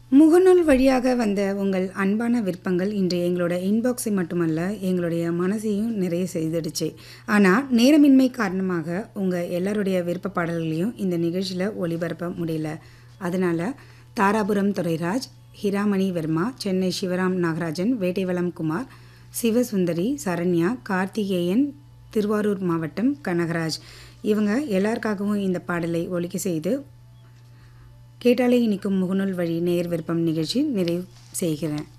முகநூல் வழியாக வந்த உங்கள் அன்பான விருப்பங்கள் இன்று எங்களோட இன்பாக்ஸை மட்டுமல்ல எங்களுடைய மனசையும் நிறைய செய்திடுச்சு ஆனால் நேரமின்மை காரணமாக உங்கள் எல்லாருடைய விருப்ப பாடல்களையும் இந்த நிகழ்ச்சியில் ஒளிபரப்ப முடியல அதனால் தாராபுரம் துரைராஜ் ஹிராமணி வர்மா சென்னை சிவராம் நாகராஜன் வேட்டைவளம் குமார் சிவசுந்தரி சரண்யா கார்த்திகேயன் திருவாரூர் மாவட்டம் கனகராஜ் இவங்க எல்லாருக்காகவும் இந்த பாடலை ஒலிக்க செய்து கேட்டாலே இனிக்கும் முகநூல் வழி நேர் விருப்பம் நிகழ்ச்சி நிறைவு செய்கிறேன்